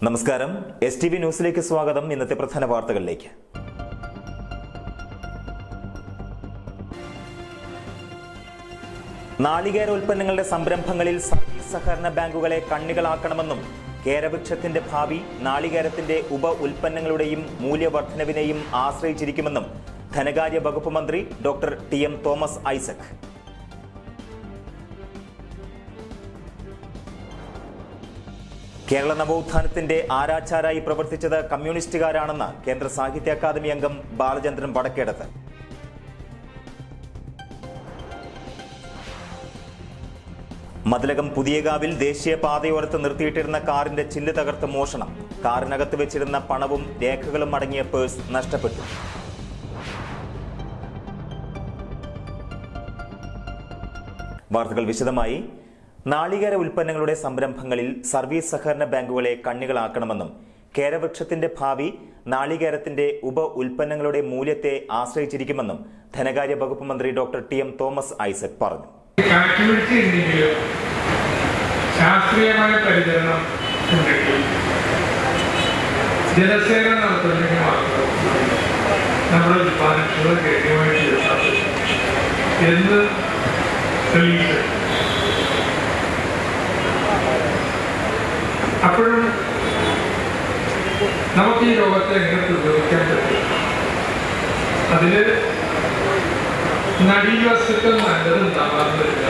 നമസ്കാരം S T V ന്യൂസിലേക്ക് സ്വാഗതം ഇന്നത്തെ പ്രധാന വാർത്തകളിലേക്ക് നാളികേര ഉൽപ്പന്നങ്ങളുടെ സംരംഭങ്ങളിൽ സർവീസ് സഹകരണ ബാങ്കുകളെ കണ്ണികളാക്കണമെന്നും കേരവൃക്ഷത്തിന്റെ ഭാവി നാളികേരത്തിന്റെ ഉപ ഉൽപ്പന്നങ്ങളുടെയും മൂല്യവർദ്ധനവിനെയും ആശ്രയിച്ചിരിക്കുമെന്നും ധനകാര്യ വകുപ്പ് മന്ത്രി doctor T M Thomas Isaac Kerala നവോത്ഥാനത്തിന്റെ ആരാച്ചാരായി പ്രവർത്തിച്ചത് കമ്മ്യൂണിസ്റ്റുകാരാണെന്ന് കേന്ദ്ര സാഹിത്യ അക്കാദമി അംഗം ബാലചന്ദ്രൻ വടക്കേടത്ത് മതിലകം പുതിയകാവിൽ ദേശീയപാതയോരത്ത് നിർത്തിയിട്ടിരുന്ന കാറിന്റെ ചില്ല് തകർത്ത് മോഷണം കാറിനകത്ത് വെച്ചിരുന്ന പണവും രേഖകളും അടങ്ങിയ പേഴ്സ് നഷ്ടപ്പെട്ടു വാർത്തകൾ വിശദമായി നാളികേര ഉൽപ്പന്നങ്ങളുടെ സംരംഭങ്ങളിൽ സർവീസ് സഹകരണ ബാങ്കുകളെ കണ്ണികളാക്കണമെന്നും കേരവൃക്ഷത്തിന്റെ ഭാവി നാളികേരത്തിന്റെ ഉപ ഉൽപ്പന്നങ്ങളുടെ മൂല്യത്തെ ആശ്രയിച്ചിരിക്കുമെന്നും ധനകാര്യ വകുപ്പ് മന്ത്രി doctor T M Thomas Isaac പറഞ്ഞു കണക്ടിവിറ്റി ഉണ്ടെങ്കിലും ശാസ്ത്രീയമായ പരിചരണം ഉണ്ടെങ്കിൽ ജലസേന നടത്തുന്നെങ്കിൽ മാത്രം നമ്മുടെ ഉത്പാദനങ്ങൾ ഗണ്യമായിട്ട് ഉയർത്താൻ പറ്റും. എന്ന് തെളിയിച്ചു അപ്പോഴും നമുക്ക് ഈ രോഗത്തെ എങ്ങനെ പ്രതിരോധിക്കാൻ പറ്റും അതില് നടീവസ്തുക്കൾ നല്ലതുണ്ടാവാറുണ്ട്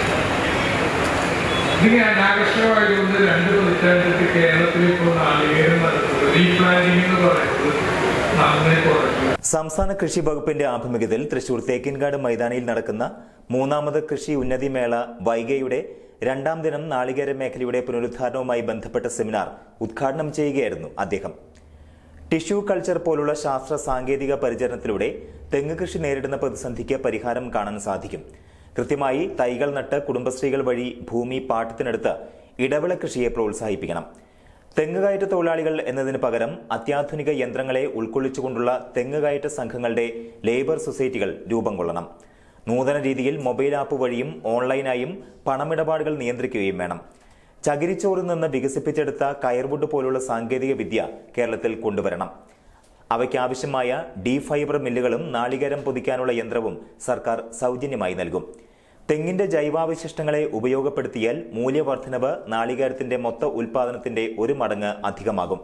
ഇതിങ്ങനെ അനാകർഷകമായതുകൊണ്ട് രണ്ട് പതിറ്റാണ്ടിട്ട് കേരളത്തിൽ ഇപ്പോൾ നാളികേരം നടത്തുന്നത് റീപ്ലാനിങ് എന്ന് പറയുന്നത് നന്നേ കുറഞ്ഞു സംസ്ഥാന കൃഷി വകുപ്പിന്റെ ആഭിമുഖ്യത്തിൽ തൃശൂർ തേക്കിൻകാട് മൈതാനിയിൽ നടക്കുന്ന മൂന്നാമത് കൃഷി ഉന്നതി മേള വൈഗയുടെ രണ്ടാം ദിനം നാളികേര മേഖലയുടെ പുനരുദ്ധാരണവുമായി ബന്ധപ്പെട്ട സെമിനാർ ഉദ്ഘാടനം ചെയ്യുകയായിരുന്നു അദ്ദേഹം ടിഷ്യൂ കൾച്ചർ പോലുള്ള ശാസ്ത്ര സാങ്കേതിക പരിചരണത്തിലൂടെ തെങ്ങ് കൃഷി നേരിടുന്ന പ്രതിസന്ധിക്ക് പരിഹാരം കാണാൻ സാധിക്കും കൃത്യമായി തൈകൾ നട്ട് കുടുംബശ്രീകൾ വഴി ഭൂമി പാട്ടത്തിനെടുത്ത് ഇടവിള കൃഷിയെ പ്രോത്സാഹിപ്പിക്കണം തെങ്ങുകയറ്റ തൊഴിലാളികൾ എന്നതിന് പകരം അത്യാധുനിക യന്ത്രങ്ങളെ ഉൾക്കൊള്ളിച്ചുകൊണ്ടുള്ള തെങ്ങുകയറ്റ സംഘങ്ങളുടെ ലേബർ സൊസൈറ്റികൾ രൂപം കൊള്ളണം നൂതന രീതിയിൽ മൊബൈൽ ആപ്പ് വഴിയും ഓൺലൈനായും പണമിടപാടുകൾ നിയന്ത്രിക്കുകയും വേണം ചകിരിച്ചോറിൽ നിന്ന് വികസിപ്പിച്ചെടുത്ത കയർവുഡ് പോലുള്ള സാങ്കേതിക വിദ്യ കേരളത്തിൽ കൊണ്ടുവരണം അവയ്ക്കാവശ്യമായ ഡി ഫൈബർ മില്ലുകളും നാളികേരം പൊതിക്കാനുള്ള യന്ത്രവും സർക്കാർ സൗജന്യമായി നൽകും തെങ്ങിന്റെ ജൈവാവശിഷ്ടങ്ങളെ ഉപയോഗപ്പെടുത്തിയാൽ മൂല്യവർദ്ധനവ് നാളികേരത്തിന്റെ മൊത്ത ഉൽപാദനത്തിന്റെ ഒരു മടങ്ങ് അധികമാകും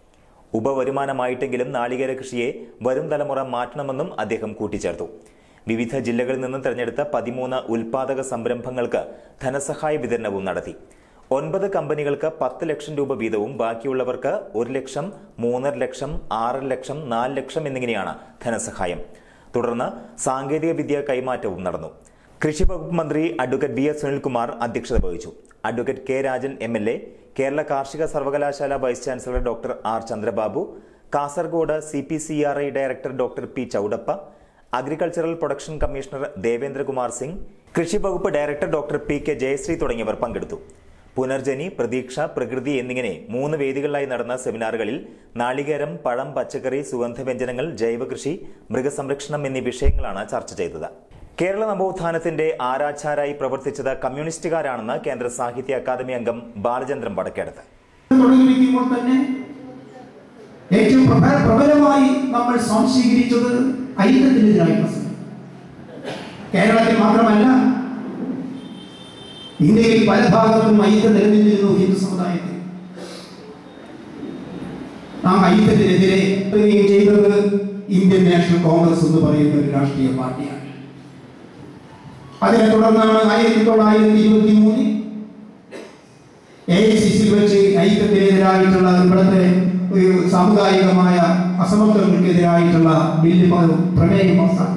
ഉപവരുമാനമായിട്ടെങ്കിലും നാളികേര കൃഷിയെ വരും തലമുറ മാറ്റണമെന്നും അദ്ദേഹം കൂട്ടിച്ചേർത്തു വിവിധ ജില്ലകളിൽ നിന്ന് തെരഞ്ഞെടുത്ത പതിമൂന്ന് ഉൽപാദക സംരംഭങ്ങൾക്ക് ധനസഹായ വിതരണവും നടത്തി ഒൻപത് കമ്പനികൾക്ക് പത്ത് ലക്ഷം രൂപ വീതവും ബാക്കിയുള്ളവർക്ക് ഒരു ലക്ഷം മൂന്നര ലക്ഷം ആറര ലക്ഷം നാല് ലക്ഷം എന്നിങ്ങനെയാണ് ധനസഹായം തുടർന്ന് സാങ്കേതിക വിദ്യ കൈമാറ്റവും നടന്നു കൃഷി വകുപ്പ് മന്ത്രി അഡ്വക്കേറ്റ് ബി എസ് സുനിൽകുമാർ അധ്യക്ഷത വഹിച്ചു advocate K Rajan M L A Kerala കാർഷിക സർവകലാശാല vice chancellor doctor R Chandrababu Kasaragod C P C R I director doctor P Chowdappa agricultural production commissioner Devendrakumar Singh കൃഷി വകുപ്പ് director doctor P K Jayashree തുടങ്ങിയവർ പങ്കെടുത്തു പുനർജനി പ്രതീക്ഷ പ്രകൃതി എന്നിങ്ങനെ മൂന്ന് വേദികളിലായി നടന്ന സെമിനാറുകളിൽ നാളികേരം പഴം പച്ചക്കറി സുഗന്ധവ്യഞ്ജനങ്ങൾ ജൈവകൃഷി മൃഗസംരക്ഷണം എന്നീ വിഷയങ്ങളാണ് ചർച്ച ചെയ്തത് കേരള നവോത്ഥാനത്തിന്റെ ആരാച്ചാരായി പ്രവർത്തിച്ചത് കമ്മ്യൂണിസ്റ്റുകാരാണെന്ന് കേന്ദ്ര സാഹിത്യ അക്കാദമി അംഗം ബാലചന്ദ്രൻ വടക്കേടത്ത് തുടങ്ങിയിരിക്കുമ്പോൾ തന്നെ ഏറ്റവും പ്രബല പ്രബലമായി നമ്മൾ സ്വാംശീകരിച്ചത് ഐക്യത്തിനെതിരായിട്ടുള്ള സമരം കേരളത്തിൽ മാത്രമല്ല ഇന്ത്യയിൽ പല ഭാഗത്തും ഐക്യം നിലനിന്നിരുന്നു ഹിന്ദു സമുദായത്തിൽ നാം ഐക്യത്തിനെതിരെ പറയുകയും ചെയ്തത് ഇന്ത്യൻ നാഷണൽ കോൺഗ്രസ് എന്ന് പറയുന്ന ഒരു രാഷ്ട്രീയ പാർട്ടിയാണ് അതിനെ തുടർന്നാണ് ആയിരത്തി തൊള്ളായിരത്തി ഇരുപത്തി മൂന്നിൽ എ ഐ സി സിയിൽ വെച്ച് ഐക്യത്തിനെതിരായിട്ടുള്ള ഇവിടുത്തെ ഒരു സാമുദായികമായ അസമത്വങ്ങൾക്കെതിരായിട്ടുള്ള ബില്ല് പ- പ്രമേയം പാസ്സാക്കി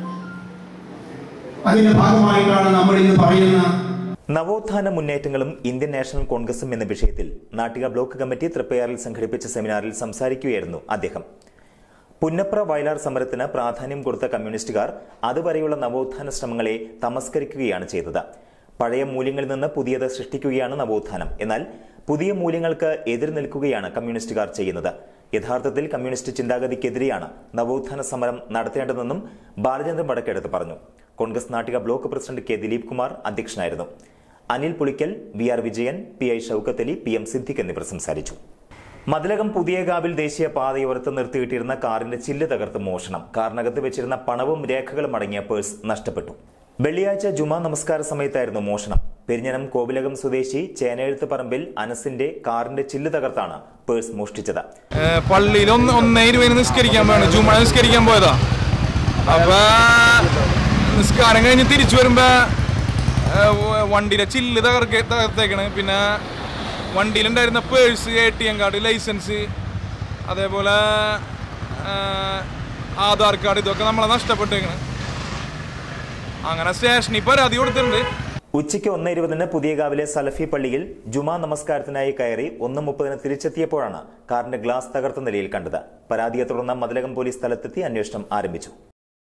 അതിന്റെ ഭാഗമായിട്ടാണ് നമ്മൾ ഇന്ന് പറയുന്ന നവോത്ഥാന മുന്നേറ്റങ്ങളും ഇന്ത്യൻ നാഷണൽ കോൺഗ്രസും എന്ന വിഷയത്തിൽ നാട്ടിക ബ്ലോക്ക് കമ്മിറ്റി തൃപ്പയാറിൽ സംഘടിപ്പിച്ച സെമിനാറിൽ സംസാരിക്കുകയായിരുന്നു അദ്ദേഹം പുന്നപ്ര വയലാർ സമരത്തിന് പ്രാധാന്യം കൊടുത്ത കമ്മ്യൂണിസ്റ്റുകാർ അതുവരെയുള്ള നവോത്ഥാന ശ്രമങ്ങളെ തമസ്കരിക്കുകയാണ് ചെയ്തത് പഴയ മൂല്യങ്ങളിൽ നിന്ന് പുതിയത് സൃഷ്ടിക്കുകയാണ് നവോത്ഥാനം എന്നാൽ പുതിയ മൂല്യങ്ങൾക്ക് എതിർ നിൽക്കുകയാണ് കമ്മ്യൂണിസ്റ്റുകാർ ചെയ്യുന്നത് യഥാർത്ഥത്തിൽ കമ്മ്യൂണിസ്റ്റ് ചിന്താഗതിക്കെതിരെയാണ് നവോത്ഥാന സമരം നടത്തേണ്ടതെന്നും ബാലചന്ദ്രൻ വടക്കെടുത്ത് പറഞ്ഞു Congress Nattika block president K Dileep Kumar അധ്യക്ഷനായിരുന്നു Anil Pulikkal V R Vijayan P I Shoukath Ali P M Siddique എന്നിവർ സംസാരിച്ചു മതിലകം പുതിയകാവിൽ ദേശീയ പാതയോരത്ത് നിർത്തിയിട്ടിരുന്ന കാറിന്റെ ചില്ല് തകർത്ത് മോഷണം കാറിനകത്ത് വെച്ചിരുന്ന പണവും രേഖകളും അടങ്ങിയ പേഴ്സ് നഷ്ടപ്പെട്ടു വെള്ളിയാഴ്ച ജുമാ നമസ്കാര സമയത്തായിരുന്നു മോഷണം പെരിഞ്ഞനം കോവിലകം സ്വദേശി ചേനയെഴുത്ത് പറമ്പിൽ അനസിന്റെ കാറിന്റെ ചില്ല് തകർത്താണ് പേഴ്സ് മോഷ്ടിച്ചത് ഏഹ് പള്ളിയിൽ ഒന്ന് ഒന്നേ ഇരുപതിന് നിസ്കരിക്കാൻ പോയാണ് ജുമ നിസ്കരിക്കാൻ പോയതാ അപ്പൊ നിസ്കാരം കഴിഞ്ഞ് തിരിച്ചു വരുമ്പോ ഏഹ് വ- വണ്ടിയുടെ ചില്ല് തകർക്ക തകർത്തേക്കണ് പിന്നെ വണ്ടിയിലുണ്ടായിരുന്ന purse A T M card licence അതേപോലെ ഏഹ് ആധാർ കാർഡ് ഇതൊക്കെ നമ്മളെ നഷ്ടപ്പെട്ടേക്കണ് അങ്ങനെ സ്റ്റേഷനിൽ പരാതി കൊടുത്തിട്ടുണ്ട് ഉച്ചയ്ക്ക് ഒന്ന് ഇരുപതിന് പുതിയകാവിലെ സലഫി പള്ളിയിൽ ജുമാ നമസ്കാരത്തിനായി കയറി ഒന്ന് മുപ്പതിന് തിരിച്ചെത്തിയപ്പോഴാണ് കാറിന്റെ ഗ്ലാസ് തകർത്ത നിലയിൽ കണ്ടത് പരാതിയെ തുടർന്ന് മതിലകം പോലീസ് സ്ഥലത്തെത്തി അന്വേഷണം ആരംഭിച്ചു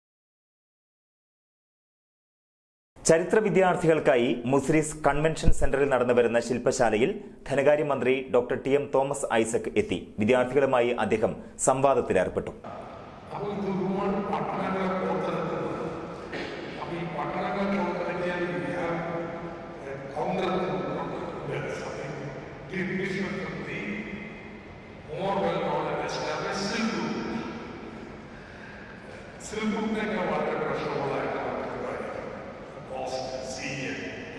ചരിത്ര വിദ്യാർത്ഥികൾക്കായി മുസ്ലിസ് കൺവെൻഷൻ സെന്ററിൽ നടന്നുവരുന്ന ശില്പശാലയിൽ ധനകാര്യമന്ത്രി doctor T M Thomas Isaac എത്തി വിദ്യാർത്ഥികളുമായി അദ്ദേഹം സംവാദത്തിലേർപ്പെട്ടു അപ്പോൾ ഇത് ഒരുപാട് പട്ടണങ്ങളെ പുറത്തിറക്കുന്നത് അപ്പോൾ ഈ പട്ടണങ്ങളെ പുറത്തിറക്കിയാൽ counter more well known establish സിൽബു സിൽബുവിനൊക്കെ വളരെ പ്രശ്നമുള്ളതായിട്ട് നമുക്ക് പറയാം ബോസ്റ്റൺ സീനിയർ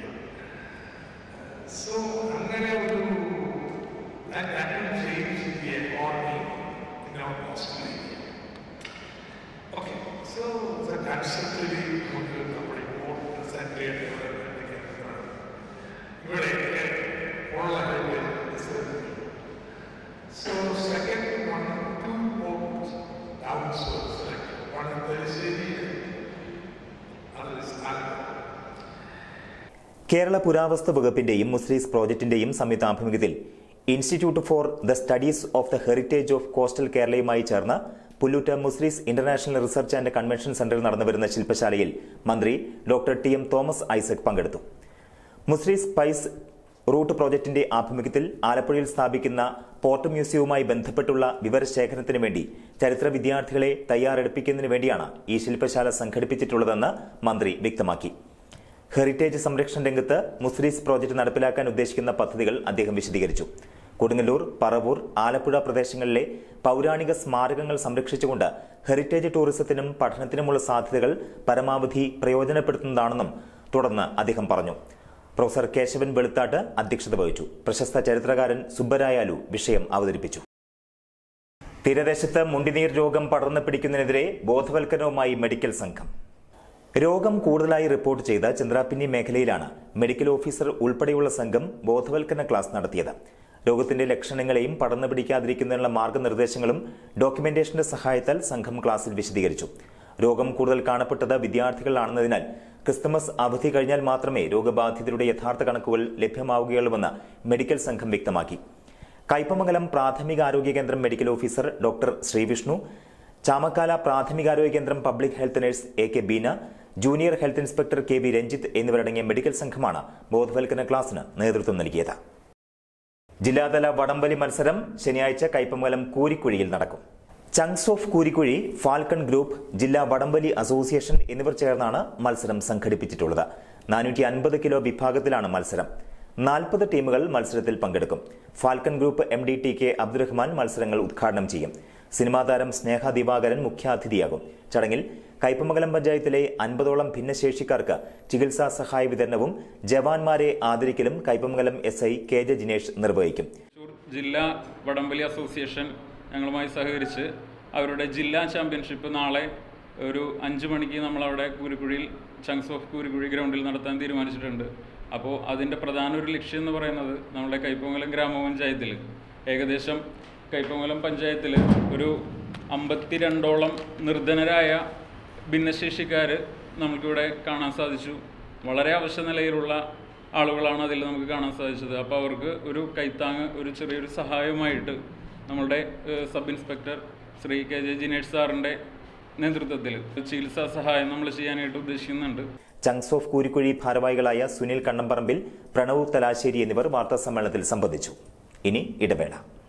സോ അങ്ങനെ ഒരു that that will change the economy in our Australia. Okay, so the conceptually നമുക്ക് നമ്മുടെ ഇങ്ങോട്ട് present ചെയ്യേണ്ടത് ഇവിടെ ഉള്ള കാര്യം So second one, two votes downstairs, like one in Tellisseri and other is Alba. Kerala പുരാവസ്തു വകുപ്പിന്റെയും മുസ്ലിസ് പ്രോജക്ടിന്റെയും സംയുക്താഭിമുഖ്യത്തിൽ institute for the studies of the heritage of coastal കേരളയുമായി ചേർന്ന് Pullut Muziris international research and convention സെന്ററിൽ നടന്നുവരുന്ന ശില്പശാലയിൽ മന്ത്രി doctor T M Thomas Isaac പങ്കെടുത്തു മുസ്ലിസ് സ്പൈസ് റൂട്ട് പ്രോജക്ടിന്റെ ആഭിമുഖ്യത്തിൽ ആലപ്പുഴയിൽ സ്ഥാപിക്കുന്ന പോർട്ട് മ്യൂസിയവുമായി ബന്ധപ്പെട്ടുള്ള വിവരശേഖരണത്തിന് വേണ്ടി ചരിത്ര വിദ്യാർത്ഥികളെ തയ്യാറെടുപ്പിക്കുന്നതിന് വേണ്ടിയാണ് ഈ ശില്പശാല സംഘടിപ്പിച്ചിട്ടുള്ളതെന്ന് മന്ത്രി വ്യക്തമാക്കി ഹെറിറ്റേജ് സംരക്ഷണ രംഗത്ത് മുസ്ലിസ് പ്രോജക്ട് നടപ്പിലാക്കാൻ ഉദ്ദേശിക്കുന്ന പദ്ധതികൾ അദ്ദേഹം വിശദീകരിച്ചു കൊടുങ്ങല്ലൂർ പറവൂർ ആലപ്പുഴ പ്രദേശങ്ങളിലെ പൗരാണിക സ്മാരകങ്ങൾ സംരക്ഷിച്ചുകൊണ്ട് ഹെറിറ്റേജ് ടൂറിസത്തിനും പഠനത്തിനുമുള്ള സാധ്യതകൾ പരമാവധി പ്രയോജനപ്പെടുത്തുന്നതാണെന്നും തുടർന്ന് അദ്ദേഹം പറഞ്ഞു പ്രൊഫസർ കേശവൻ വെളുത്താട്ട് അധ്യക്ഷത വഹിച്ചു പ്രശസ്ത ചരിത്രകാരൻ സുബ്ബരായാലു വിഷയം അവതരിപ്പിച്ചു തീരദേശത്ത് മുണ്ടിനീർ രോഗം പടർന്നു പിടിക്കുന്നതിനെതിരെ ബോധവൽക്കരണവുമായി മെഡിക്കൽ സംഘം രോഗം കൂടുതലായി റിപ്പോർട്ട് ചെയ്ത ചന്ദ്രാപ്പിന്നി മേഖലയിലാണ് മെഡിക്കൽ ഓഫീസർ ഉൾപ്പെടെയുള്ള സംഘം ബോധവൽക്കരണ ക്ലാസ് നടത്തിയത് രോഗത്തിന്റെ ലക്ഷണങ്ങളെയും പടർന്നു പിടിക്കാതിരിക്കുന്നതിനുള്ള മാർഗനിർദ്ദേശങ്ങളും ഡോക്യുമെന്റേഷന്റെ സഹായത്താൽ സംഘം ക്ലാസ്സിൽ വിശദീകരിച്ചു രോഗം കൂടുതൽ കാണപ്പെട്ടത് വിദ്യാർത്ഥികളിലാണെന്നതിനാൽ ക്രിസ്തുമസ് അവധി കഴിഞ്ഞാൽ മാത്രമേ രോഗബാധിതരുടെ യഥാർത്ഥ കണക്കുകൾ ലഭ്യമാവുകയുള്ളൂവെന്ന് മെഡിക്കൽ സംഘം വ്യക്തമാക്കി കയ്പമംഗലം പ്രാഥമികാരോഗ്യ കേന്ദ്രം medical officer doctor Srivishnu Chamakkala പ്രാഥമികാരോഗ്യ കേന്ദ്രം public health nurse A K Beena junior health inspector K V Ranjith എന്നിവരടങ്ങിയ മെഡിക്കൽ സംഘമാണ് ബോധവൽക്കരണ ക്ലാസിന് നേതൃത്വം നൽകിയത് ജില്ലാതല വടംവലി മത്സരം ശനിയാഴ്ച കയ്പമംഗലം കൂരിക്കുഴിയിൽ നടക്കും chunks of Koorikkuzhi falcon group ജില്ലാ വടംവലി അസോസിയേഷൻ എന്നിവർ ചേർന്നാണ് മത്സരം സംഘടിപ്പിച്ചിട്ടുള്ളത് നാനൂറ്റി അൻപത് കിലോ വിഭാഗത്തിലാണ് മത്സരം നാൽപ്പത് ടീമുകൾ മത്സരത്തിൽ പങ്കെടുക്കും falcon group M D T K Abdurahman മത്സരങ്ങൾ ഉദ്ഘാടനം ചെയ്യും സിനിമാ താരം സ്നേഹ ദിവാകരൻ മുഖ്യാതിഥിയാകും ചടങ്ങിൽ കയ്പമംഗലം പഞ്ചായത്തിലെ അൻപതോളം ഭിന്നശേഷിക്കാർക്ക് ചികിത്സാ സഹായ വിതരണവും ജവാന്മാരെ ആദരിക്കലും Kaipamangalam S I K J Jinesh നിർവഹിക്കും തൃശ്ശൂർ ജില്ലാ വടംവലി അസോസിയേഷൻ ഞങ്ങളുമായി സഹകരിച്ച് അവരുടെ ജില്ലാ ചാമ്പ്യൻഷിപ്പ് നാളെ ഒരു അഞ്ച് മണിക്ക് നമ്മളവിടെ കൂരിക്കുഴിയിൽ ചങ്സ് ഓഫ് കൂരിക്കുഴി ഗ്രൗണ്ടിൽ നടത്താൻ തീരുമാനിച്ചിട്ടുണ്ട് അപ്പോൾ അതിൻ്റെ പ്രധാന ഒരു ലക്ഷ്യം എന്ന് പറയുന്നത് നമ്മുടെ കൈപ്പമംഗലം ഗ്രാമപഞ്ചായത്തിൽ ഏകദേശം കൈപ്പമംഗലം പഞ്ചായത്തിൽ ഒരു അമ്പത്തിരണ്ടോളം നിർധനരായ ഭിന്നശേഷിക്കാർ നമുക്കിവിടെ കാണാൻ സാധിച്ചു വളരെ അവശ്യ നിലയിലുള്ള ആളുകളാണ് അതിൽ നമുക്ക് കാണാൻ സാധിച്ചത് അപ്പോൾ അവർക്ക് ഒരു കൈത്താങ് ഒരു ചെറിയൊരു സഹായമായിട്ട് നമ്മളുടെ ഏഹ്, sub inspector Shri K J Jinesh സാറിൻ്റെ നേതൃത്വത്തിൽ ചികിത്സാ സഹായം നമ്മൾ ചെയ്യാനായിട്ട് ഉദ്ദേശിക്കുന്നുണ്ട് ചങ്സ് ഓഫ് കൂരിക്കുഴി ഭാരവാഹികളായ സുനിൽ കണ്ണമ്പറമ്പിൽ പ്രണവ് തലാശ്ശേരി എന്നിവർ വാർത്താസമ്മേളനത്തിൽ സംബന്ധിച്ചു ഇനി ഇടവേള